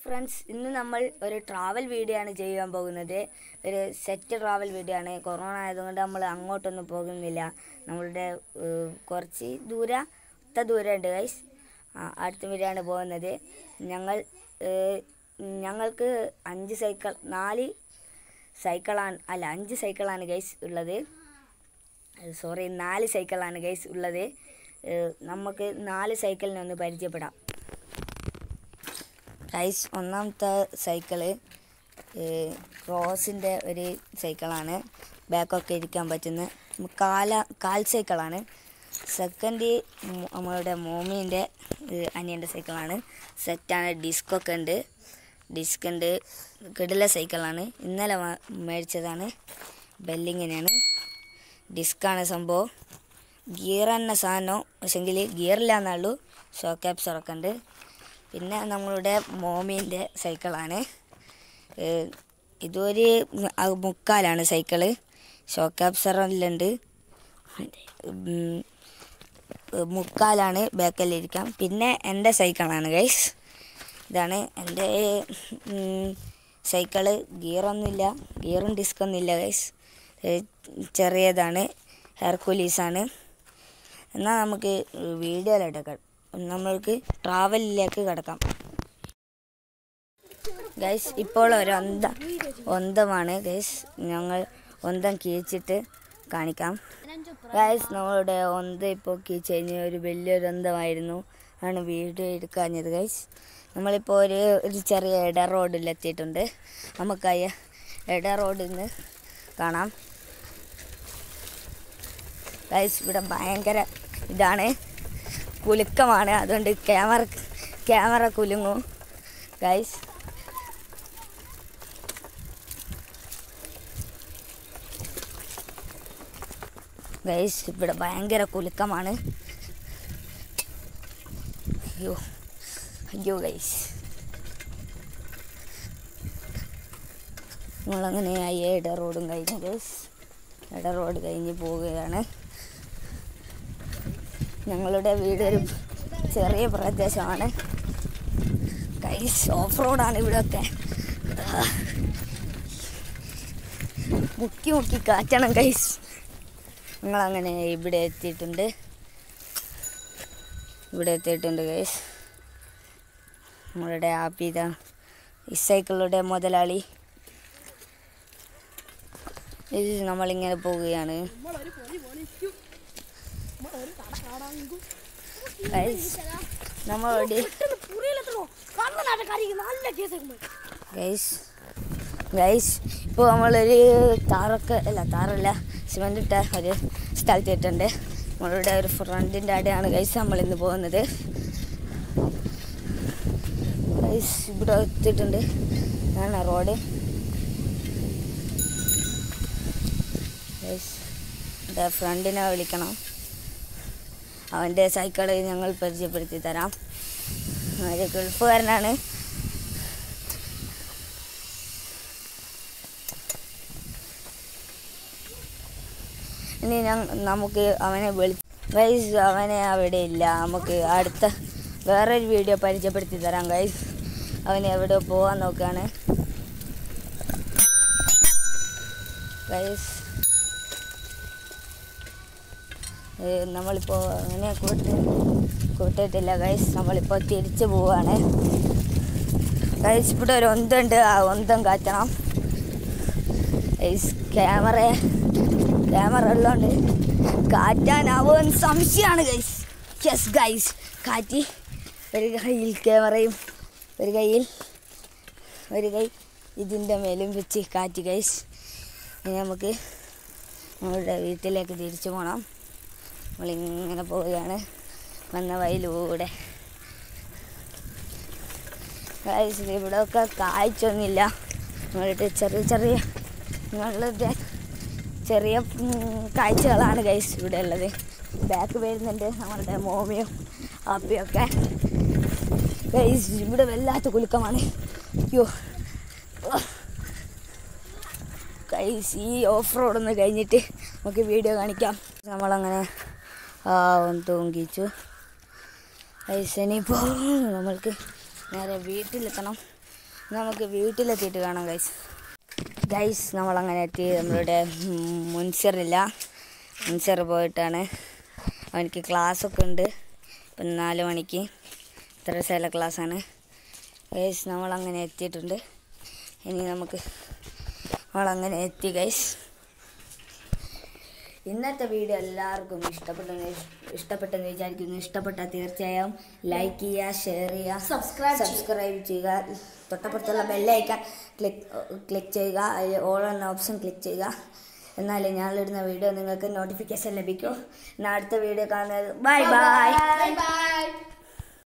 Friends ഇന്ന് നമ്മൾ ഒരു ട്രാവൽ വീഡിയോ ആണ് ചെയ്യാൻ പോകുന്നത് ഒരു സെറ്റ് ട്രാവൽ വീഡിയോ ആണ് കൊറോണ ആയതുകൊണ്ട് നമ്മൾ അങ്ങോട്ടൊന്നും പോകുന്നില്ല നമ്മളുടെ ഏഹ്, കുറച്ച് ദൂര ഒത്ത ദൂരമുണ്ട് ഗൈസ് അടുത്ത വീഡിയോയാണ് പോകുന്നത് ഞങ്ങൾ ഏഹ്, ഞങ്ങൾക്ക് അഞ്ച് സൈക്കിൾ നാല് സൈക്കിളാണ് അല്ല അഞ്ച് സൈക്കിളാണ് ഗൈസ് ഉള്ളത് സോറി നാല് സൈക്കിളാണ് ഗൈസ് ഉള്ളത് ഏഹ്, നമുക്ക് നാല് സൈക്കിളിനെ ഒന്ന് പരിചയപ്പെടാം ഗൈസ് ഒന്നാമത്തെ സൈക്കിള് ക്രോസിൻ്റെ ഒരു സൈക്കിളാണ് ബാക്കൊക്കെ ഇരിക്കാൻ പറ്റുന്ന കാല കാൽ സൈക്കിളാണ് സെക്കൻഡ് നമ്മളുടെ മോമീൻ്റെ അനിയൻ്റെ സൈക്കിളാണ് സെറ്റാണ് ഡിസ്കൊക്കെ ഉണ്ട് ഡിസ്ക് ഉണ്ട് കിടില സൈക്കിളാണ് ഇന്നലെ വാ- മേടിച്ചതാണ് ബെല്ലിങ്ങനെയാണ് ഡിസ്ക്കാണ് സംഭവം ഗിയർ തന്നെ സാധനം പക്ഷെങ്കിൽ ഗിയറില്ല എന്നുള്ളൂ ഷോക്ക് ആപ്സറൊക്കെ ഉണ്ട് പിന്നെ നമ്മളുടെ മോമീൻ്റെ സൈക്കിളാണ് ഏഹ് ഇതൊരു അ- മുക്കാലാണ് സൈക്കിള് ഷോക്ക് ആപ്സറെല്ലാം ഉം, മുക്കാലാണ് ബാക്കിലിരിക്കാം പിന്നെ എൻ്റെ സൈക്കിളാണ് ഗൈസ് ഇതാണ് എൻ്റെ ഉം, സൈക്കിള് ഗിയറൊന്നുമില്ല ഗിയറും ഡിസ്കൊന്നും ഇല്ല ഗൈസ് ചെറിയതാണ് ഹെർക്കുലീസാണ് എന്നാൽ നമുക്ക് വീഡിയോയിലെടുക്കാം നമ്മൾക്ക് ട്രാവലിലേക്ക് കിടക്കാം ഗൈസ് ഇപ്പോൾ ഒരു ഒന്ത ഒന്തമാണ് ഗൈസ് ഞങ്ങൾ ഒന്തം കീച്ചിട്ട് കാണിക്കാം ഗൈസ് നമ്മളുടെ ഒന്ത ഇപ്പോൾ കീച്ച് കഴിഞ്ഞ് ഒരു വലിയൊരു ഒന്തമായിരുന്നു ആണ് വീഡിയോ എടുക്കാഞ്ഞത് ഗൈസ് നമ്മളിപ്പോൾ ഒരു ഒരു ചെറിയ ഇട റോഡിലെത്തിയിട്ടുണ്ട് നമുക്ക് ആ ഇട റോഡിൽ നിന്ന് കാണാം ഗൈസ് ഇവിടെ ഭയങ്കര ഇതാണ് കുലുക്കമാണ് അതുകൊണ്ട് ക്യാമറ ക്യാമറ കുലുങ്ങും ഗൈസ് ഗൈസ് ഇവിടെ ഭയങ്കര കുലുക്കമാണ് അയ്യോ അയ്യോ ഗൈസ് നമ്മളങ്ങനെ ആ ഇട റോഡും കഴിഞ്ഞ് ഗൈസ് ഇട റോഡ് കഴിഞ്ഞ് പോവുകയാണ് ഞങ്ങളുടെ വീട് ഒരു ചെറിയ പ്രദേശമാണ് ഗൈസ് ഓഫ് റോഡാണ് ഇവിടെയൊക്കെ ആ. മുക്കി മുക്കി കാറ്റണം ഗൈസ് ഞങ്ങളങ്ങനെ ഇവിടെ എത്തിയിട്ടുണ്ട് ഇവിടെ എത്തിയിട്ടുണ്ട് ഗൈസ് നമ്മളുടെ ആപ്പിത ഈ സൈക്കിളുടെ മുതലാളി ഇത് നമ്മളിങ്ങനെ പോവുകയാണ് ഗൈസ് നമ്മളോട് ഗൈസ് ഗൈസ് ഇപ്പോൾ നമ്മളൊരു താറൊക്കെ അല്ല താറല്ല സിമെൻ്റ് ഇട്ട ഒരു സ്ഥലത്തെത്തുണ്ട് നമ്മളുടെ ഒരു ഫ്രണ്ടിൻ്റെ അവിടെയാണ് ഗൈസ് നമ്മളിന്ന് പോകുന്നത് ഗൈസ് ഇവിടെ എത്തിയിട്ടുണ്ട് ഇതാണ് റോഡ് ഗൈസ് എൻ്റെ ഫ്രണ്ടിനെ വിളിക്കണം അവൻ്റെ സൈക്കിള് ഞങ്ങൾ പരിചയപ്പെടുത്തി തരാം ഒരു ഗൾഫുകാരനാണ് ഇനി ഞ- നമുക്ക് അവനെ വിളി ഗൈസ് അവനെ അവിടെ ഇല്ല നമുക്ക് അടുത്ത വേറൊരു വീഡിയോ പരിചയപ്പെടുത്തി തരാം ഗൈസ് അവന് എവിടെ പോകാൻ നോക്കുകയാണ് ഗൈസ് നമ്മളിപ്പോൾ അങ്ങനെ കൂട്ടി കൂട്ടിയിട്ടില്ല ഗൈസ് നമ്മളിപ്പോൾ തിരിച്ചു പോവാണ് ഗൈസ് ഇവിടെ ഒരു ഒന്തുണ്ട് ആ ഒന്തം കാറ്റണം ഗൈസ് ക്യാമറ ക്യാമറ ഉള്ളതുകൊണ്ട് കാറ്റാനാവുമെന്ന് സംശയമാണ് ഗൈസ് യെസ് ഗൈസ് കാറ്റി ഒരു കയ്യിൽ ക്യാമറയും ഒരു കയ്യിൽ ഒരു കൈ ഇതിൻ്റെ മേലും വെച്ച് കാറ്റ് ഗൈസ് ഇനി നമുക്ക് നമ്മളുടെ വീട്ടിലേക്ക് തിരിച്ചു പോകണം നമ്മളിങ്ങനെ പോവുകയാണ് വന്ന വഴിയിലൂടെ ഗൈസ് ഇവിടെയൊക്കെ കാഴ്ചയൊന്നുമില്ല നമ്മളുടെ ചെറിയ ചെറിയ നമ്മളുടെ ചെറിയ ഉം, കാഴ്ചകളാണ് ഗൈസ് ഇവിടെ ഉള്ളത് ബാക്ക് വരുന്നുണ്ട് നമ്മളുടെ മോമിയും ആപ്പിയൊക്കെ ഗൈസ് ഇവിടെ വല്ലാത്ത കുലുക്കമാണ് അയ്യോ ഗൈസ് ഈ ഓഫ് റോഡ് ഒന്ന് കഴിഞ്ഞിട്ട് നമുക്ക് വീഡിയോ കാണിക്കാം നമ്മളങ്ങനെ ആ ഒന്ന് തൂങ്ങിച്ചു ഗൈസ് ഇനിയിപ്പോൾ നമ്മൾക്ക് നേരെ വീട്ടിലെത്തണം നമുക്ക് വീട്ടിലെത്തിയിട്ട് കാണാം ഗൈസ് ഗൈസ് നമ്മളങ്ങനെ എത്തി നമ്മളുടെ മുൻസിറില്ല മുൻസിർ പോയിട്ടാണ് അവനിക്ക് ക്ലാസ്സൊക്കെ ഉണ്ട് ഇപ്പം നാല് മണിക്ക് ഇത്ര സ്ഥല ക്ലാസ്സാണ് ഗൈസ് നമ്മളങ്ങനെ എത്തിയിട്ടുണ്ട് ഇനി നമുക്ക് നമ്മളങ്ങനെ എത്തി ഗൈസ് ഇന്നത്തെ വീഡിയോ എല്ലാവർക്കും ഇഷ്ടപ്പെട്ടെന്ന് ഇഷ്ടപ്പെട്ടെന്ന് വിചാരിക്കുന്നു ഇഷ്ടപ്പെട്ടാൽ തീർച്ചയായും ലൈക്ക് ചെയ്യുക ഷെയർ ചെയ്യുക Subscribe സബ്സ്ക്രൈബ് ചെയ്യുക തൊട്ടപ്പുറത്തുള്ള ബെല്ലൈക്കൺ ക്ലിക്ക് ക്ലിക്ക് ചെയ്യുക അതിൽ ഓൾ എന്ന ഓപ്ഷൻ ക്ലിക്ക് ചെയ്യുക എന്നാലേ ഞാനിടുന്ന വീഡിയോ നിങ്ങൾക്ക് നോട്ടിഫിക്കേഷൻ ലഭിക്കൂ എന്നാൽ അടുത്ത വീഡിയോ കാണുന്നത് ബൈ ബൈ ബൈ ബൈ